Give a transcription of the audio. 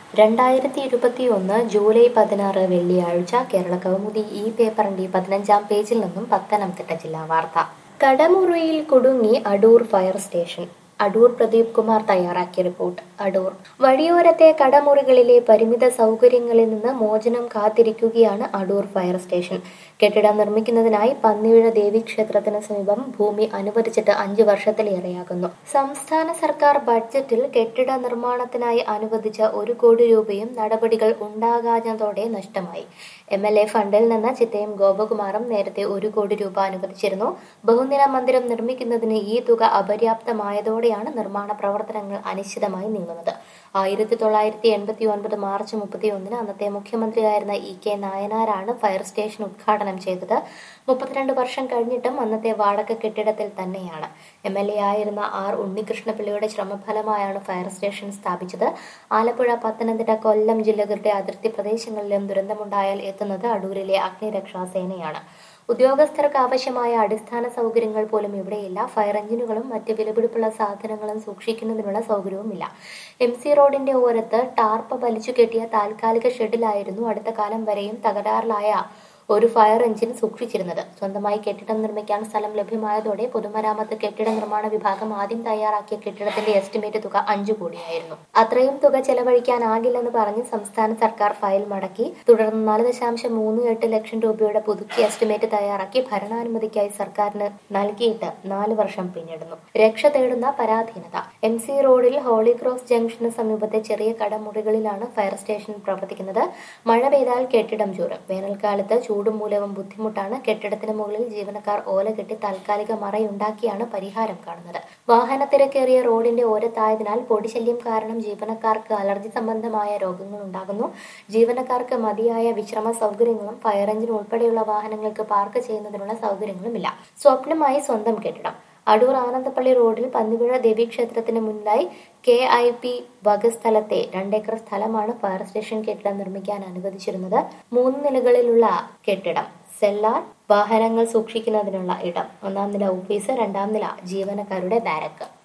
രണ്ടായിരത്തി ഇരുപത്തിയൊന്ന് ജൂലൈ പതിനാറ് വെള്ളിയാഴ്ച കേരള കൗമുദി ഈ പേപ്പറിന്റെ പതിനഞ്ചാം പേജിൽ നിന്നും പത്തനംതിട്ട ജില്ലാ വാർത്ത കടമുറിയിൽ കുടുങ്ങി അടൂർ ഫയർ സ്റ്റേഷൻ അടൂർ പ്രദീപ് കുമാർ തയ്യാറാക്കിയ റിപ്പോർട്ട് അടൂർ വഴിയോരത്തെ കടമുറികളിലെ പരിമിത സൗകര്യങ്ങളിൽ നിന്ന് മോചനം കാത്തിരിക്കുകയാണ് അടൂർ ഫയർ സ്റ്റേഷൻ കെട്ടിടം നിർമ്മിക്കുന്നതിനായി പന്നിവിഴ ദേവീക്ഷേത്രത്തിന് സമീപം ഭൂമി അനുവദിച്ചിട്ട് അഞ്ചു വർഷത്തിലേറെയാകുന്നു സംസ്ഥാന സർക്കാർ ബഡ്ജറ്റിൽ കെട്ടിട നിർമ്മാണത്തിനായി അനുവദിച്ച ഒരു കോടി രൂപയും നടപടികൾ ഉണ്ടാകാഞ്ഞതോടെ നഷ്ടമായി എം എൽ എ ഫണ്ടിൽ നിന്ന് ചിറ്റയം ഗോപകുമാറും നേരത്തെ ഒരു കോടി രൂപ അനുവദിച്ചിരുന്നു ബഹുനില മന്ദിരം നിർമ്മിക്കുന്നതിന് ഈ തുക അപര്യാപ്തമായതോടെയാണ് നിർമ്മാണ പ്രവർത്തനങ്ങൾ അനിശ്ചിതമായി നീങ്ങുന്നത് ആയിരത്തി തൊള്ളായിരത്തി എൺപത്തി ഒൻപത് മാർച്ച് മുപ്പത്തി ഒന്നിന് അന്നത്തെ മുഖ്യമന്ത്രിയായിരുന്ന ഇ കെ നായനാരാണ് ഫയർ സ്റ്റേഷൻ ഉദ്ഘാടനം ചെയ്തത് മുപ്പത്തിരണ്ട് വർഷം കഴിഞ്ഞിട്ടും അന്നത്തെ വാടക കെട്ടിടത്തിൽ തന്നെയാണ് എം എൽ എ ആയിരുന്ന ആർ ഉണ്ണികൃഷ്ണപിള്ളയുടെ ശ്രമഫലമായാണ് ഫയർ സ്റ്റേഷൻ സ്ഥാപിച്ചത് ആലപ്പുഴ പത്തനംതിട്ട കൊല്ലം ജില്ലകളുടെ അതിർത്തി പ്രദേശങ്ങളിലും ദുരന്തമുണ്ടായാൽ എത്തുന്നത് അടൂരിലെ അഗ്നിരക്ഷാ സേനയാണ് ഉദ്യോഗസ്ഥർക്ക് ആവശ്യമായ അടിസ്ഥാന സൗകര്യങ്ങൾ പോലും ഇവിടെയില്ല ഫയർ എഞ്ചിനുകളും മറ്റ് വിലപിടിപ്പുള്ള സാധനങ്ങളും സൂക്ഷിക്കുന്നതിനുള്ള സൗകര്യവുമില്ല എം സി റോഡിന്റെ ഓരത്ത് ടാർപ്പ വലിച്ചു കെട്ടിയ താൽക്കാലിക ഷെഡിലായിരുന്നു അടുത്ത കാലം വരെയും തകരാറിലായ ഒരു ഫയർ എഞ്ചിൻ സൂക്ഷിച്ചിരുന്നത് സ്വന്തമായി കെട്ടിടം നിർമ്മിക്കാൻ സ്ഥലം ലഭ്യമായതോടെ പൊതുമരാമത്ത് കെട്ടിട നിർമ്മാണ വിഭാഗം ആദ്യം തയ്യാറാക്കിയ കെട്ടിടത്തിന്റെ എസ്റ്റിമേറ്റ് തുക അഞ്ചു കോടിയായിരുന്നു അത്രയും തുക ചെലവഴിക്കാനാകില്ലെന്ന് പറഞ്ഞ് സംസ്ഥാന സർക്കാർ ഫയൽ മടക്കി തുടർന്ന് നാല് ദശാംശം മൂന്ന് എട്ട് ലക്ഷം രൂപയുടെ പുതുക്കിയ എസ്റ്റിമേറ്റ് തയ്യാറാക്കി ഭരണാനുമതിക്കായി സർക്കാരിന് നൽകിയിട്ട് നാല് വർഷം പിന്നിടുന്നു രക്ഷ തേടുന്ന പരാധീനത എം സി റോഡിൽ ഹോളി ക്രോസ് ജംഗ്ഷന് സമീപത്തെ ചെറിയ കടമുറികളിലാണ് ഫയർ സ്റ്റേഷൻ പ്രവർത്തിക്കുന്നത് മഴ പെയ്താൽ കെട്ടിടം ചൂടും വേനൽക്കാലത്ത് ചൂടും മൂലവും ബുദ്ധിമുട്ടാണ് കെട്ടിടത്തിന് മുകളിൽ ജീവനക്കാർ ഓല കെട്ടി താൽക്കാലിക മറയുണ്ടാക്കിയാണ് പരിഹാരം കാണുന്നത് വാഹനത്തിരക്കേറിയ റോഡിന്റെ ഓരത്തായതിനാൽ പൊടിശല്യം കാരണം ജീവനക്കാർക്ക് അലർജി സംബന്ധമായ രോഗങ്ങൾ ഉണ്ടാകുന്നു ജീവനക്കാർക്ക് മതിയായ വിശ്രമ സൗകര്യങ്ങളും ഫയർ എഞ്ചിൻ ഉൾപ്പെടെയുള്ള വാഹനങ്ങൾക്ക് പാർക്ക് ചെയ്യുന്നതിനുള്ള സൗകര്യങ്ങളുമില്ല സ്വപ്നമായി സ്വന്തം കെട്ടിടം അടൂർ ആനന്ദപ്പള്ളി റോഡിൽ പന്നിവിഴ ദേവീക്ഷേത്രത്തിന് മുന്നിലായി കെ ഐ പി വകസ്ഥലത്തെ രണ്ടേക്കർ സ്ഥലമാണ് ഫയർ സ്റ്റേഷൻ കെട്ടിടം നിർമ്മിക്കാൻ അനുവദിച്ചിരുന്നത് മൂന്ന് നിലകളിലുള്ള കെട്ടിടം സെല്ലാർ വാഹനങ്ങൾ സൂക്ഷിക്കുന്നതിനുള്ള ഇടം ഒന്നാം നില ഓഫീസ് രണ്ടാം നില ജീവനക്കാരുടെ ബാരക്ക്